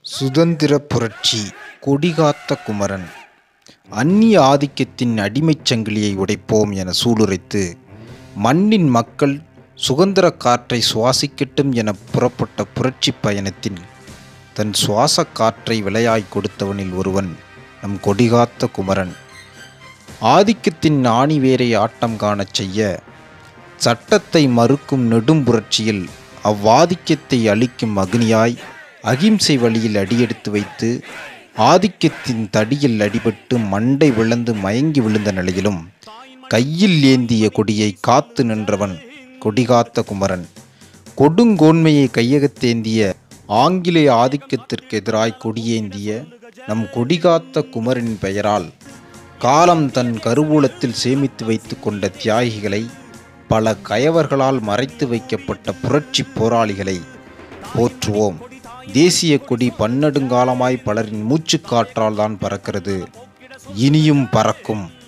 சுதந்திர புரட்சி கொடிகாத்த குமரன் அந்நிய ஆதிக்கத்தின் அடிமைச் சங்கிலியை உடைப்போம் என சூளுரைத்து மண்ணின் மக்கள் சுதந்திர காற்றை சுவாசிக்கட்டும் என புறப்பட்ட புரட்சி பயணத்தின் தன் சுவாச காற்றை விலையாய் கொடுத்தவனில் ஒருவன் நம் கொடிகாத்த குமரன் ஆதிக்கத்தின் ஆணிவேரை ஆட்டம் காணச் செய்ய சட்டத்தை மறுக்கும் நெடும் புரட்சியில் அவ்வாதிக்கத்தை அழிக்கும் அக்னியாய் அகிம்சை வழியில் அடியெடுத்து வைத்து ஆதிக்கத்தின் தடியில் அடிபட்டு மண்டை விழுந்து மயங்கி விழுந்த நிலையிலும் கையில் ஏந்திய கொடியை காத்து நின்றவன் கொடிகாத்த குமரன் கொடுங்கோன்மையை கையகத்தேந்திய ஆங்கிலேய ஆதிக்கத்திற்கு எதிராய் கொடியேந்திய நம் கொடிகாத்த குமரனின் பெயரால் காலம் தன் கருவூலத்தில் சேமித்து வைத்து கொண்ட தியாகிகளை பல கயவர்களால் மறைத்து வைக்கப்பட்ட புரட்சி போராளிகளை போற்றுவோம் தேசிய கொடி பன்னெடுங்காலமாய் பலரின் மூச்சுக்காற்றால் தான் பறக்கிறது இனியும் பறக்கும்